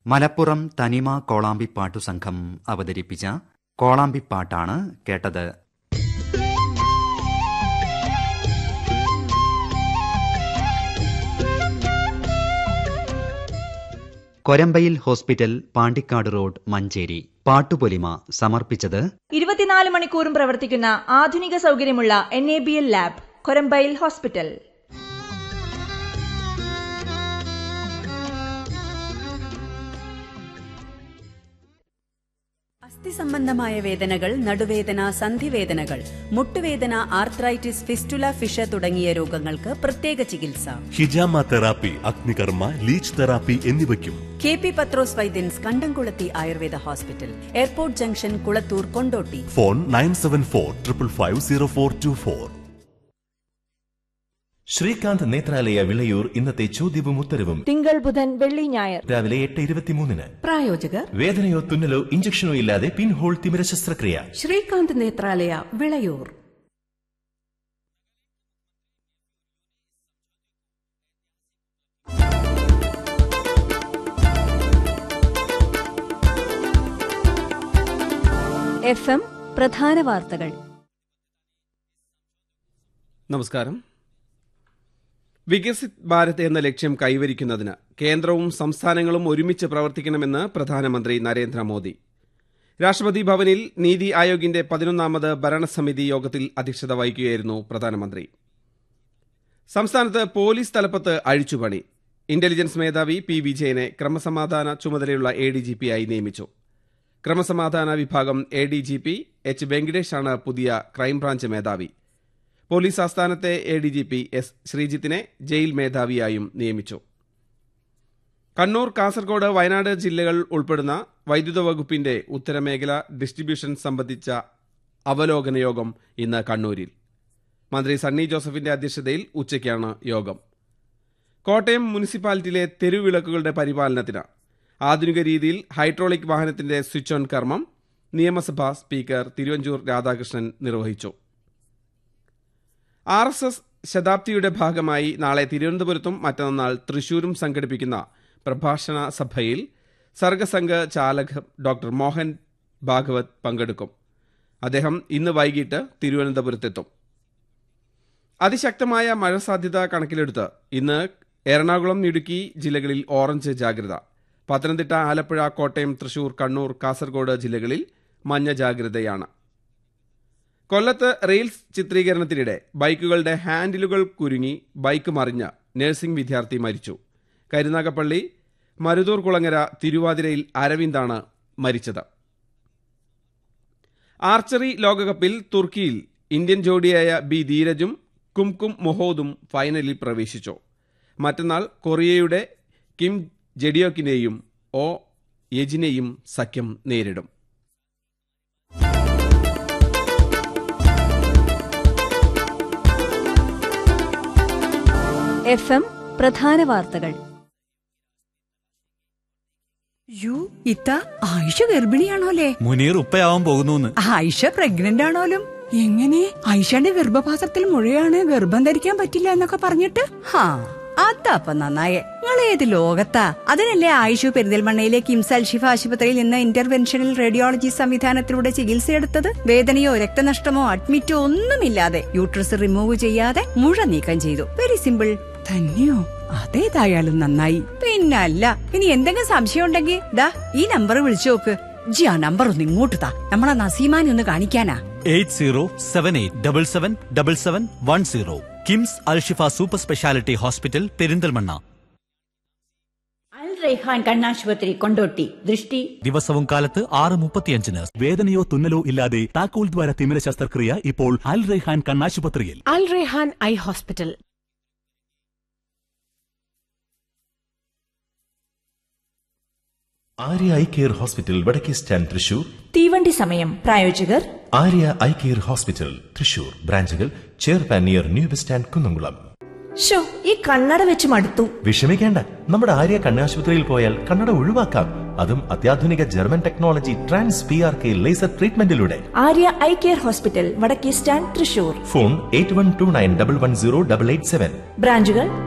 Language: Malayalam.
മലപ്പുറം തനിമ കോളാമ്പിപ്പാട്ടു സംഘം അവതരിപ്പിച്ച കോളാമ്പിപ്പാട്ടാണ് കേട്ടത് കൊരമ്പയിൽ ഹോസ്പിറ്റൽ പാണ്ടിക്കാട് റോഡ് മഞ്ചേരി പാട്ടുപൊലിമ സമർപ്പിച്ചത് ഇരുപത്തിനാല് മണിക്കൂറും പ്രവർത്തിക്കുന്ന ആധുനിക സൗകര്യമുള്ള N A B L lab Korambayil hospital അസ്ഥി സംബന്ധമായ വേദനകൾ നടുവേദന സന്ധിവേദനകൾ മുട്ടുവേദന ആർത്രൈറ്റിസ് ഫിസ്റ്റുല ഫിഷ തുടങ്ങിയ രോഗങ്ങൾക്ക് പ്രത്യേക ചികിത്സ ഹിജാമ തെറാപ്പി അഗ്നികർമ്മ ലീച്ച് തെറാപ്പി എന്നിവയ്ക്കും കെ പി പത്രോസ് വൈദ്യൻസ് കണ്ടംകുളത്തി Ayurveda hospital airport junction Kulathur Kondotty phone nine seven four triple five zero four two four Srikanth Nethralaya Vilayur ഇന്നത്തെ ചോദ്യവും ഉത്തരവും തിങ്കൾ ബുധൻ വെള്ളി ഞായർ രാവിലെ എട്ട് ഇരുപത്തിമൂന്നിന് പ്രായോജകർ വേദനയോ തുന്നലോ ഇഞ്ചക്ഷനോ ഇല്ലാതെ പിൻഹോൾ തിമിര ശസ്ത്രക്രിയ ശ്രീകാന്ത് നേത്രാലയ വിളയൂർ എഫ് എം പ്രധാന വാർത്തകൾ നമസ്കാരം വികസിത് ഭാരത് എന്ന ലക്ഷ്യം കൈവരിക്കുന്നതിന് കേന്ദ്രവും സംസ്ഥാനങ്ങളും ഒരുമിച്ച് പ്രവർത്തിക്കണമെന്ന് പ്രധാനമന്ത്രി നരേന്ദ്രമോദി രാഷ്ട്രപതി ഭവനിൽ നീതി ആയോഗിന്റെ പതിനൊന്നാമത് ഭരണസമിതി യോഗത്തിൽ അധ്യക്ഷത വഹിക്കുകയായിരുന്നു പ്രധാനമന്ത്രി സംസ്ഥാനത്ത് പോലീസ് തലപ്പത്ത് അഴിച്ചുപണി ഇന്റലിജൻസ് മേധാവി പി വിജയനെ ക്രമസമാധാന ചുമതലയുള്ള എ ഡി ജി പിയായി നിയമിച്ചു ക്രമസമാധാന വിഭാഗം A D G P H വെങ്കിടേഷാണ് പുതിയ ക്രൈംബ്രാഞ്ച് മേധാവി പോലീസ് ആസ്ഥാനത്തെ A D G P S ശ്രീജിത്തിനെ ജയിൽ മേധാവിയായും നിയമിച്ചു കണ്ണൂർ കാസർഗോഡ് വയനാട് ജില്ലകൾ ഉൾപ്പെടുന്ന വൈദ്യുത വകുപ്പിന്റെ ഉത്തരമേഖല ഡിസ്ട്രിബ്യൂഷൻ സംബന്ധിച്ച അവലോകന യോഗം ഇന്ന് കണ്ണൂരിൽ മന്ത്രി സണ്ണി ജോസഫിന്റെ അധ്യക്ഷതയിൽ ഉച്ചയ്ക്കാണ് യോഗം കോട്ടയം മുനിസിപ്പാലിറ്റിയിലെ തെരുവിളക്കുകളുടെ പരിപാലനത്തിന് ആധുനിക രീതിയിൽ ഹൈഡ്രോളിക് വാഹനത്തിന്റെ സ്വിച്ച് ഓൺ കർമ്മം നിയമസഭാ സ്പീക്കർ തിരുവഞ്ചൂർ രാധാകൃഷ്ണൻ നിർവഹിച്ചു ആർ എസ് എസ് ശതാബ്ദിയുടെ ഭാഗമായി നാളെ തിരുവനന്തപുരത്തും മറ്റന്നാൾ തൃശൂരും സംഘടിപ്പിക്കുന്ന പ്രഭാഷണ സഭയിൽ സർഗസംഘ ചാലക് ഡോക്ടർ മോഹൻ ഭാഗവത് പങ്കെടുക്കും അദ്ദേഹം ഇന്ന് വൈകിട്ട് തിരുവനന്തപുരത്തെത്തും അതിശക്തമായ മഴ സാധ്യത കണക്കിലെടുത്ത് ഇന്ന് എറണാകുളം ഇടുക്കി ജില്ലകളിൽ ഓറഞ്ച് ജാഗ്രത പത്തനംതിട്ട ആലപ്പുഴ കോട്ടയം തൃശൂർ കണ്ണൂർ കാസർഗോഡ് ജില്ലകളിൽ മഞ്ഞ ജാഗ്രതയാണ് കൊല്ലത്ത് റീൽസ് ചിത്രീകരണത്തിനിടെ ബൈക്കുകളുടെ ഹാൻഡിലുകൾ കുരുങ്ങി ബൈക്ക് മറിഞ്ഞ നഴ്സിംഗ് വിദ്യാർത്ഥി മരിച്ചു കരുനാഗപ്പള്ളി മരുതൂർ കുളങ്ങര തിരുവാതിരയിൽ അരവിന്ദാണ് മരിച്ചത് ആർച്ചറി ലോകകപ്പിൽ തുർക്കിയിൽ ഇന്ത്യൻ ജോഡിയായ ബി ധീരജും കുംകും മൊഹോദും ഫൈനലിൽ പ്രവേശിച്ചു മറ്റന്നാൾ കൊറിയയുടെ കിം ജെഡിയോക്കിനെയും ഒ യജിനെയും സഖ്യം നേരിടും എഫ് എം പ്രധാന വാർത്തകൾ യു ഇത്ത ആയിഷ ഗർഭിണിയാണോലേ മുനീർ ഉപ്പയാവാൻ പോകുന്നു ആയിഷ പ്രഗ്നന്റ് ആണോലും എങ്ങനെ ആയിഷയുടെ ഗർഭപാത്രത്തിൽ മുഴയാണ് ഗർഭം ധരിക്കാൻ പറ്റില്ല എന്നൊക്കെ പറഞ്ഞിട്ട് ഹാ അതപ്പ നന്നായേ നിങ്ങൾ ഏത് ലോകത്താ അതിനല്ലേ ആയിഷു പെരിന്തൽമണ്ണയിലെ കിംസ് അൽഷിഫ ആശുപത്രിയിൽ നിന്ന് ഇന്റർവെൻഷണൽ റേഡിയോളജി സംവിധാനത്തിലൂടെ ചികിത്സയെടുത്തത് വേദനയോ രക്തനഷ്ടമോ അഡ്മിറ്റോ ഒന്നുമില്ലാതെ യൂട്രസ് റിമൂവ് ചെയ്യാതെ മുഴ നീക്കം ചെയ്തു വെരി സിമ്പിൾ തന്നെയോ അതേതായാലും നന്നായി പിന്നല്ല ഇനി എന്തെങ്കിലും സംശയം ഉണ്ടെങ്കിൽ ദാ ഈ നമ്പർ വിളിച്ചു നോക്ക് ജി ആ നമ്പർ ഒന്ന് ഇങ്ങോട്ട് താ നമ്മളെ നസീമാനെ ഒന്ന് കാണിക്കാനാ eight zero seven eight double seven double seven one zero KIMS Alshifa super speciality hospital Perinthalmanna Al Raihan കണ്ണാശുപത്രി കൊണ്ടോട്ടി ദൃഷ്ടി ദിവസവും കാലത്ത് ആറ് മുപ്പത്തിയഞ്ചിന് വേദനയോ തുന്നലോ ഇല്ലാതെ താക്കോൽ ദ്വാര തിമിര ശസ്ത്രക്രിയ ഇപ്പോൾ അൽ റെഹാൻ കണ്ണാശുപത്രിയിൽ Al Rehan eye hospital Arya eye care hospital വടക്കേ സ്റ്റാൻഡ് തൃശൂർ തീവണ്ടി സമയം പ്രായോജകർ Arya eye care hospital Thrissur ബ്രാഞ്ചുകൾ ചെയർപാൻ near new bus stand Kunnamkulam ഷോ ഈ കണ്ണട വെച്ച് മടുത്തു വിഷമിക്കേണ്ട നമ്മുടെ ആര്യ കണ്ണാശുപത്രിയിൽ പോയാൽ കണ്ണട ഒഴിവാക്കാം അതും അത്യാധുനിക German technology trans P R K laser ട്രീറ്റ്മെന്റിലൂടെ ആര്യ ഐ കെയർ ഹോസ്പിറ്റൽ വടക്കേ stand Thrissur phone eight one two nine double one zero double eight seven ബ്രാഞ്ചുകൾ